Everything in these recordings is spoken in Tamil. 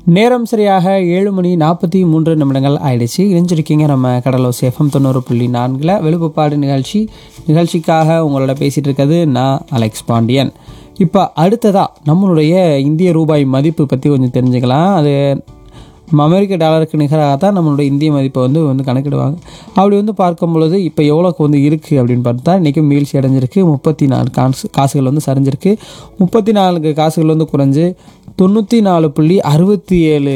நேரம் சரியாக ஏழு மணி நாற்பத்தி மூன்று நிமிடங்கள் ஆயிடுச்சு இணைஞ்சிருக்கீங்க நம்ம கடலோ சேஃபம் தொண்ணூறு புள்ளி நான்கில் வெளுப்புப்பாடு நிகழ்ச்சி நிகழ்ச்சிக்காக உங்களோட பேசிகிட்டு இருக்கிறது நான் அலெக்ஸ் பாண்டியன் இப்போ அடுத்ததாக நம்மளுடைய இந்திய ரூபாய் மதிப்பு பற்றி கொஞ்சம் தெரிஞ்சுக்கலாம் அது நம்ம அமெரிக்க டாலருக்கு நிகராக தான் நம்மளுடைய இந்திய மதிப்பை வந்து வந்து கணக்கிடுவாங்க அப்படி வந்து பார்க்கும் பொழுது இப்போ எவ்வளோக்கு வந்து இருக்குது அப்படின்னு பார்த்தா இன்றைக்கும் வீழ்ச்சி அடைஞ்சிருக்கு முப்பத்தி நாலு காசு காசுகள் வந்து சரிஞ்சிருக்கு முப்பத்தி நாலுக்கு காசுகள் வந்து குறைஞ்சு தொண்ணூற்றி நாலு புள்ளி அறுபத்தி ஏழு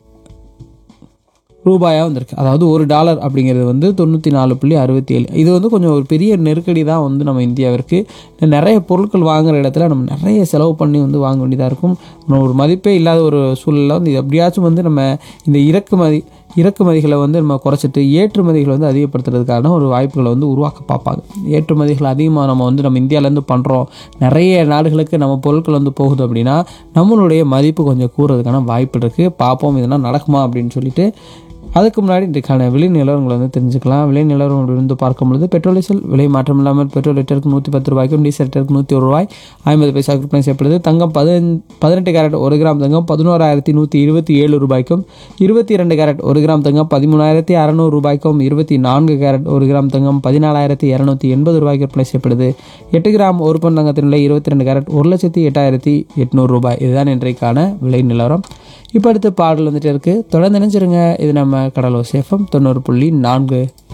ரூபாயாக வந்திருக்கு அதாவது ஒரு டாலர் அப்படிங்கிறது வந்து தொண்ணூற்றி நாலு புள்ளி அறுபத்தி ஏழு இது வந்து கொஞ்சம் ஒரு பெரிய நெருக்கடி தான் வந்து நம்ம இந்தியாவிற்கு நிறைய பொருட்கள் வாங்குற இடத்துல நம்ம நிறைய செலவு பண்ணி வந்து வாங்க வேண்டியதாக இருக்கும் நம்ம ஒரு மதிப்பே இல்லாத ஒரு சூழலில் வந்து இது எப்படியாச்சும் வந்து நம்ம இந்த இறக்குமதி இறக்குமதிகளை வந்து நம்ம குறைச்சிட்டு ஏற்றுமதிகளை வந்து அதிகப்படுத்துறதுக்கான ஒரு வாய்ப்புகளை வந்து உருவாக்க பார்ப்பாங்க ஏற்றுமதிகள் அதிகமாக நம்ம வந்து நம்ம இந்தியாவிலேருந்து பண்ணுறோம் நிறைய நாடுகளுக்கு நம்ம பொருட்கள் வந்து போகுது அப்படின்னா நம்மளுடைய மதிப்பு கொஞ்சம் கூறுறதுக்கான வாய்ப்பு இருக்குது பார்ப்போம் இதெல்லாம் நடக்குமா அப்படின்னு சொல்லிட்டு அதுக்கு முன்னாடி இன்றைக்கான விலை நிலவரங்களை வந்து தெரிஞ்சுக்கலாம் விலை நிலவரம் வந்து பார்க்கும் பொழுது பெட்ரோல் டீசல் விலை மாற்றம் இல்லாமல் பெட்ரோல் லிட்டருக்கு நூற்றி பத்து ரூபாய்க்கும் டீசல் லிட்டருக்கு நூற்றி ஒரு ரூபாய் ஐம்பது பைசா விற்பனை செய்யப்படுது தங்கம் பதினஞ்சு பதினெட்டு கேரட் ஒரு கிராம் தங்கம் பதினோராயிரத்தி நூற்றி இருபத்தி ஏழு ரூபாய்க்கும் இருபத்தி இரண்டு கேரட் ஒரு கிராம் தங்கம் பதிமூணாயிரத்தி அறநூறு ரூபாய்க்கும் இருபத்தி நான்கு கேரட் ஒரு கிராம் தங்கம் பதினாலாயிரத்தி இரநூத்தி எண்பது ரூபாய்க்கு விற்பனை செய்யப்படுது எட்டு கிராம் ஒரு பன் தங்கத்தின் விலை இருபத்தி ரெண்டு கேரட் ஒரு லட்சத்தி எட்டாயிரத்தி எட்நூறு ரூபாய் இதுதான் இன்றைக்கான விலை நிலவரம் இப்போ அடுத்து பாடல் வந்துட்டு இருக்குது தொடர்ந்து நினைச்சிருங்க இது நம்ம கடலோ சேஃபம் தொண்ணூறு புள்ளி நான்கு